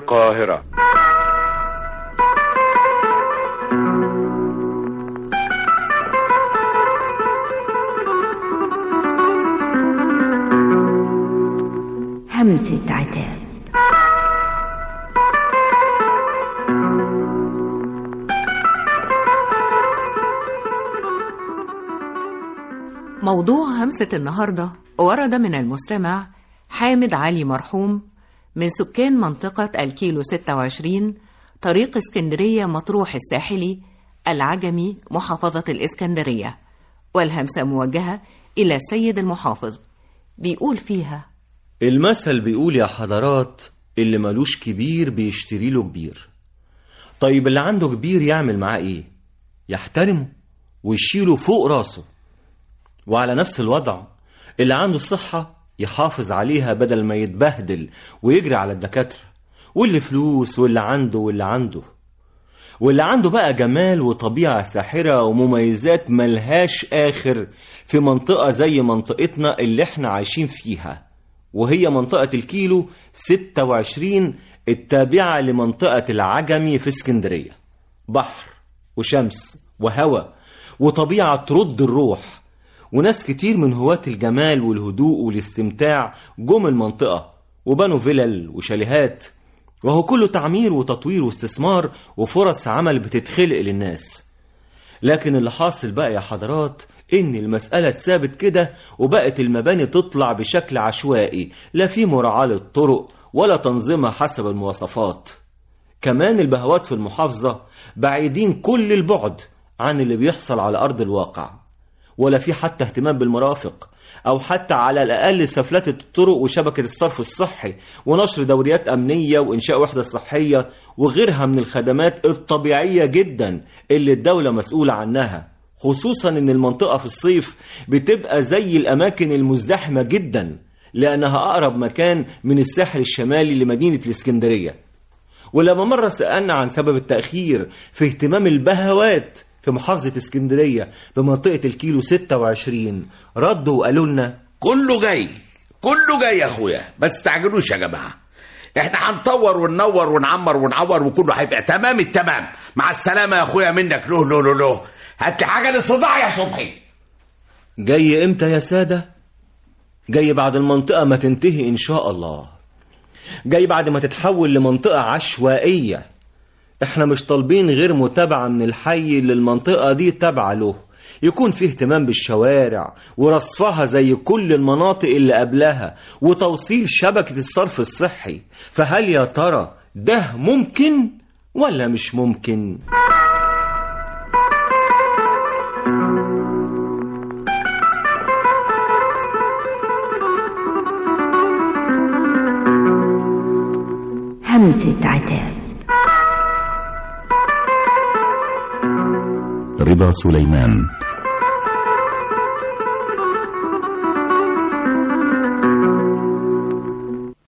القاهرة همسة عتاب موضوع همسة النهاردة ورد من المستمع حامد علي مرحوم من سكان منطقة الكيلو 26 طريق اسكندرية مطروح الساحلي العجمي محافظة الإسكندرية والهمسة موجهة إلى السيد المحافظ بيقول فيها المثل بيقول يا حضرات اللي ملوش كبير بيشتري له كبير طيب اللي عنده كبير يعمل معاه ايه يحترمه ويشيله فوق راسه وعلى نفس الوضع اللي عنده صحة يحافظ عليها بدل ما يتبهدل ويجري على الدكاترة واللي فلوس واللي عنده واللي عنده واللي عنده بقى جمال وطبيعة ساحرة ومميزات ملهاش آخر في منطقة زي منطقتنا اللي احنا عايشين فيها وهي منطقة الكيلو 26 التابعة لمنطقة العجمي في اسكندرية بحر وشمس وهواء وطبيعة ترد الروح وناس كتير من هواة الجمال والهدوء والاستمتاع جم المنطقة وبنوا فيلل وشاليهات وهو كله تعمير وتطوير واستثمار وفرص عمل بتتخلق للناس لكن اللي حاصل بقى يا حضرات ان المسألة اتثابت كده وبقت المباني تطلع بشكل عشوائي لا في مراعاة للطرق ولا تنظيمها حسب المواصفات كمان البهوات في المحافظة بعيدين كل البعد عن اللي بيحصل على أرض الواقع ولا في حتى اهتمام بالمرافق أو حتى على الأقل سفلتة الطرق وشبكة الصرف الصحي ونشر دوريات أمنية وإنشاء وحدة صحية وغيرها من الخدمات الطبيعية جدا اللي الدولة مسؤولة عنها خصوصا ان المنطقة في الصيف بتبقى زي الأماكن المزدحمة جدا لأنها أقرب مكان من الساحل الشمالي لمدينة الإسكندرية ولما مرة سألنا عن سبب التأخير في اهتمام البهوات في محافظة اسكندرية بمنطقة الكيلو 26 ردوا وقالوا لنا كله جاي كله جاي يا اخويا ما تستعجلوش يا جماعه احنا هنطور وننور ونعمر ونعور وكله هيبقى تمام التمام مع السلامه يا اخويا منك له له له له هات لي حاجه للصداع يا صبحي جاي امتى يا سادة؟ جاي بعد المنطقة ما تنتهي إن شاء الله جاي بعد ما تتحول لمنطقة عشوائية احنا مش طالبين غير متابعة من الحي اللي المنطقة دي تابعة له يكون فيه اهتمام بالشوارع ورصفها زي كل المناطق اللي قبلها وتوصيل شبكة الصرف الصحي فهل يا ترى ده ممكن ولا مش ممكن؟ همسة عتاب رضا سليمان